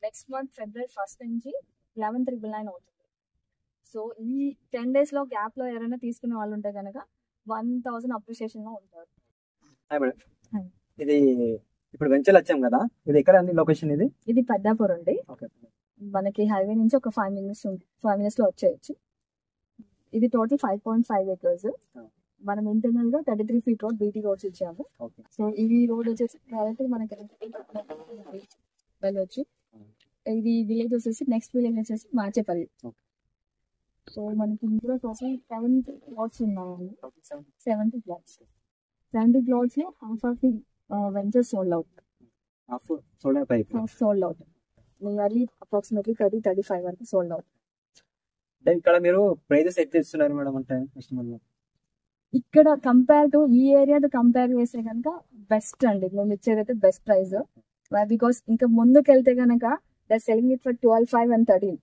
Next month ఫిబ్రవరి first నుంచి eleven triple nine అవుతుంది సో ఈ టెన్ డేస్ లో గ్యాప్ లో ఎవరైనా తీసుకునే వాళ్ళు ఉంటే కనుక వన్ థౌసండ్ అప్రిషియేషన్ లో ఉంటారు హాయ్ మేడం Hi. ఇది ఇప్పుడు వెంచర్ వచ్చాం కదా ఇది ఎక్కడ అండి లొకేషన్ ఇది ఇది పెద్దాపూర్ అండి ఓకే మనకి హైవే నుంచి ఒక ఫైవ్ మినిట్స్ ఫైవ్ మినిట్స్ లో వచ్చేయచ్చు ఇది total five point five acres Oh. మనం ఇంటర్నల్ గా thirty three feet road BT roads ఇచ్చాము ఓకే సో ఈ రోడ్ వచ్చేసి డైరెక్ట్ మనకి వెళ్ళొచ్చు ఇది విలేజ్ వచ్చేసి నెక్స్ట్ విలేజ్ వచ్చేసి మార్చేపల్లి Okay. సో మనకి ఇందులో టోటల్ సెవెంటీ ప్లాట్స్ ఉన్నాయండి సెవెంటీ ప్లాట్స్ సెవెంటీ ప్లాట్స్ లో half of the venture sold out half solar pipe half sold out nearly approximately thirty thirty five వరకు సోల్డ్ అవుట్ అంటే ఇక్కడ మీరు ప్రైజెస్ ఎట్లా ఇస్తున్నారు మేడం అంటే కస్టమర్ ఇక్కడ కంపేర్ టు ఈ ఏరియాతో కంపేర్ చేస్తే కనుక బెస్ట్ అండి మేము ఇచ్చేదైతే బెస్ట్ ప్రైస్ బికాస్ ఇంకా ముందుకు వెళ్తే కనుక the selling it for twelve five and thirteen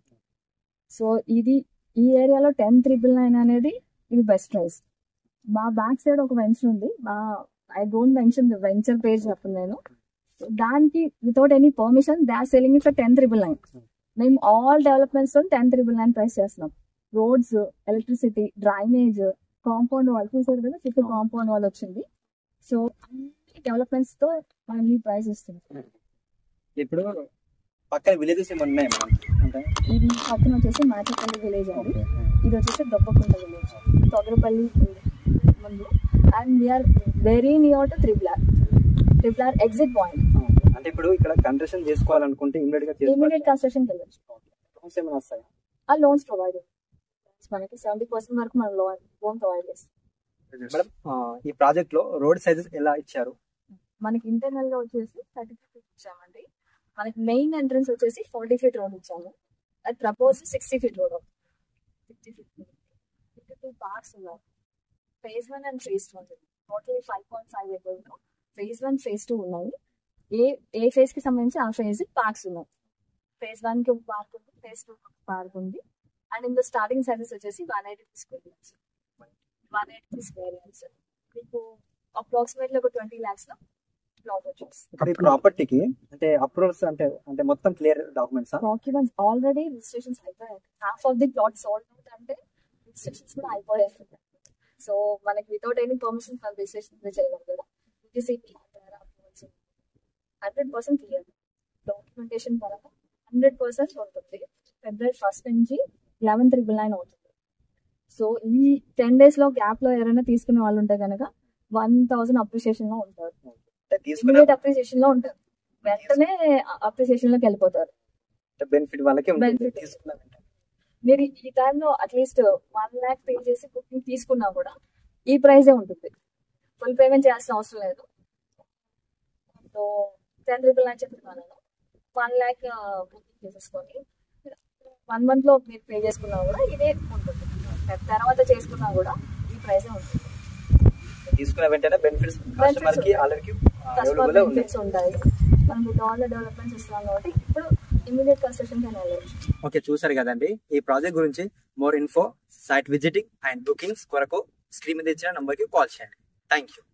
so ఇది ఈ ఏరియాలో టెన్ త్రిబుల్ నైన్ అనేది ఇది బెస్ట్ ప్రైస్ మా బ్యాక్ సైడ్ ఒక వెంచర్ ఉంది మా I don't mention the venture page చెప్పను నేను So, దానికి without any permission they are selling it for ten triple nine మేము ఆల్ డెవలప్మెంట్స్ తో టెన్ త్రిబుల్ నైన్ ప్రైస్ చేస్తున్నాం roads electricity drainage compound wall చూసారు కదా చుట్టూ కాంపౌండ్ వాల్ వచ్చింది సో అన్ని డెవలప్మెంట్స్ తో మనం ఈ ప్రైస్ ఇస్తున్నాం ఇప్పుడు పక్కన విలేజెస్ ఏమైనా ఉన్నాయి మేడం అంటే ఇది పక్కన వచ్చేసి మాచపల్లి విలేజ్ అండి ఇది వచ్చేసి దొబ్బకుంట విలేజ్ తొగరపల్లి ముందు and we're very near to triple R triple R exit point అంటే ఇప్పుడు ఇక్కడ కన్స్ట్రక్షన్ చేసుకోవాలనుకుంటే ఇమీడియట్ గా ఇమీడియట్ కన్స్ట్రక్షన్ వెళ్ళచ్చు లోన్స్ ఏమైనా వస్తాయి ఆ లోన్స్ ప్రొవైడ్ మనకి సెవెంటీ పర్సెంట్ వరకు మనం లోన్ లోన్ ప్రొవైడ్ చేస్తాం మేడం ఆ, ఈ ప్రాజెక్ట్ లో రోడ్ సైజెస్ ఎలా ఇచ్చారు మనకి ఇంటర్నల్ గా వచ్చేసి థర్టీ ఫీట్ ఇచ్చామండి మనకి మెయిన్ ఎంట్రన్స్ వచ్చేసి ఫార్టీ ఫీట్ రోడ్ ఇచ్చాము అది propose sixty feet road sixty feet fifty two parks ఉన్నాయి phase one and phase two ఉంటుంది total five point five acres phase one phase two ఉన్నాయి ఏ ఏ ఫేజ్ కి సంబంధించి ఆ ఫేజ్ పార్క్స్ ఉన్నాయి ఫేజ్ వన్ కి ఒక పార్క్ ఉంది ఫేజ్ టూ ఒక పార్క్ ఉంది అండ్ ఇందులో స్టార్టింగ్ సైజెస్ వచ్చేసి one eighty square yards one eighty square yards మీకు అప్రాక్సిమేట్లీ ఒక ట్వంటీ ల్యాక్స్ లో ప్లాట్ వచ్చేసి ఇప్పుడు ఈ ప్రాపర్టీకి అంటే అప్రూవల్స్ అంటే అంటే మొత్తం clear documents documents already registrations అయిపోయాయి half of the plot sold out అంటే రిజిస్ట్రేషన్స్ కూడా అయిపోయాయి సో మనకి వితౌట్ ఎనీ పర్మిషన్ మనం రిజిస్ట్రేషన్ చేయగలం కదా హండ్రెడ్ పర్సెంట్ క్లియర్ డాక్యుమెంటేషన్ పరంగా హండ్రెడ్ పర్సెంట్ ఉంటుంది ఫిబ్రవరి ఫస్ట్ నుంచి లెవెన్ త్రిబుల్ నైన్ అవుతుంది సో ఈ టెన్ డేస్ లో గ్యాప్ లో ఎవరైనా తీసుకునే వాళ్ళు ఉంటే కనుక వన్ థౌసండ్ అప్రిషియేషన్ లో ఉంటారు తీసుకునే ఇమీడియట్ అప్రిషియేషన్ లో ఉంటారు వెంటనే అప్రిషియేషన్ లోకి వెళ్ళిపోతారు బెనిఫిట్ వాళ్ళకి ఉంటుంది. Benefit. తీసుకున్న వెంటనే. మీరు ఈ టైంలో అట్లీస్ట్ వన్ ల్యాక్ పే చేసి బుకింగ్ తీసుకున్నా కూడా ఈ ప్రైజే ఉంటుంది ఫుల్ పేమెంట్ చేయాల్సిన అవసరం లేదు సో టెన్ ట్రిపుల్ నైన్ చెప్తున్నాను నేను వన్ ల్యాక్ బుకింగ్ చేసేసుకొని వన్ మంత్ లో మీరు పే చేసుకున్నా కూడా ఇదే ఉంటుంది తర్వాత చేసుకున్నా కూడా ఈ ప్రైజే ఉంటుంది తీసుకున్న వెంటనే బెనిఫిట్స్ కస్టమర్ కి ఉంటాయి. ఆల్రెడీ కస్టమర్ అవైలబుల్ ఉంది బెనిఫిట్స్ ఉంటాయి మనం ఆల్ డెవలప్మెంట్స్ ఇస్తున్నాం కాబట్టి ఇప్పుడు ఇమీడియట్ కన్స్ట్రక్షన్ కానీ వెళ్ళచ్చు ఓకే చూసారు కదండి ఈ ప్రాజెక్ట్ గురించి more info site visiting and bookings కొరకు స్క్రీన్ మీద ఇచ్చిన నంబర్ కి కాల్ చేయండి థ్యాంక్ యూ